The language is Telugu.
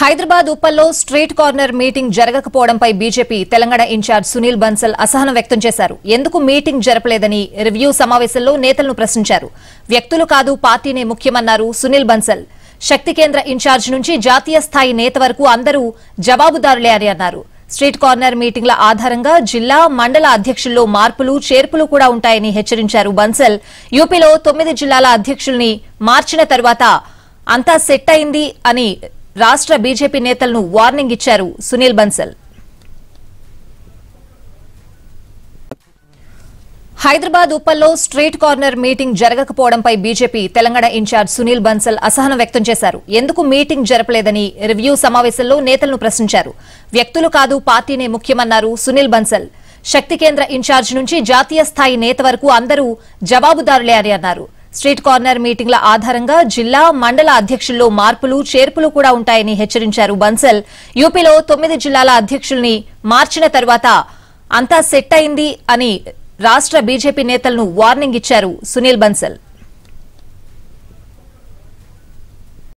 హైదరాబాద్ ఉప్పల్లో స్ట్రీట్ కార్నర్ మీటింగ్ జరగకపోవడంపై బీజేపీ తెలంగాణ ఇన్ఛార్జ్ సునీల్ బన్సల్ అసహనం వ్యక్తం చేశారు ఎందుకు మీటింగ్ జరపలేదని రివ్యూ సమావేశంలో నేతలను ప్రశ్నించారు వ్యక్తులు కాదు పార్టీనే ముఖ్యమన్నారు సునీల్ బన్సల్ శక్తి కేంద్ర ఇన్ఛార్జ్ నుంచి జాతీయ స్థాయి నేత వరకు అందరూ జవాబుదారులే అని అన్నారు స్ట్రీట్ కార్నర్ మీటింగ్ల ఆధారంగా జిల్లా మండల అధ్యక్షుల్లో మార్పులు చేర్పులు కూడా ఉంటాయని హెచ్చరించారు బన్సల్ యూపీలో తొమ్మిది జిల్లాల అధ్యక్షుల్ని మార్చిన తరువాత అంతా సెట్ అయింది అని రాష్ట్ర బీజేపీ నేతలను వార్నింగ్ ఇచ్చారు సునీల్ బన్సల్ హైదరాబాద్ ఉప్పల్లో స్ట్రీట్ కార్నర్ మీటింగ్ జరగకపోవడంపై బీజేపీ తెలంగాణ ఇన్ఛార్జ్ సునీల్ బన్సల్ అసహనం వ్యక్తం చేశారు ఎందుకు మీటింగ్ జరపలేదని రివ్యూ సమావేశంలో నేతలను ప్రశ్నించారు వ్యక్తులు కాదు పార్టీనే ముఖ్యమన్నారు సునీల్ బన్సల్ శక్తి కేంద్ర ఇన్ఛార్జ్ నుంచి జాతీయ స్థాయి నేత వరకు అందరూ జవాబుదారులే అని అన్నారు స్ట్రీట్ కార్నర్ మీటింగ్ల ఆధారంగా జిల్లా మండల అధ్యక్షుల్లో మార్పులు చేర్పులు కూడా ఉంటాయని హెచ్చరించారు బన్సల్ యూపీలో తొమ్మిది జిల్లాల అధ్యక్షుల్ని మార్చిన తరువాత అంతా సెట్ అయింది అని రాష్ట్ర బీజేపీ నేతలను వార్నింగ్ ఇచ్చారు సునీల్ బన్సల్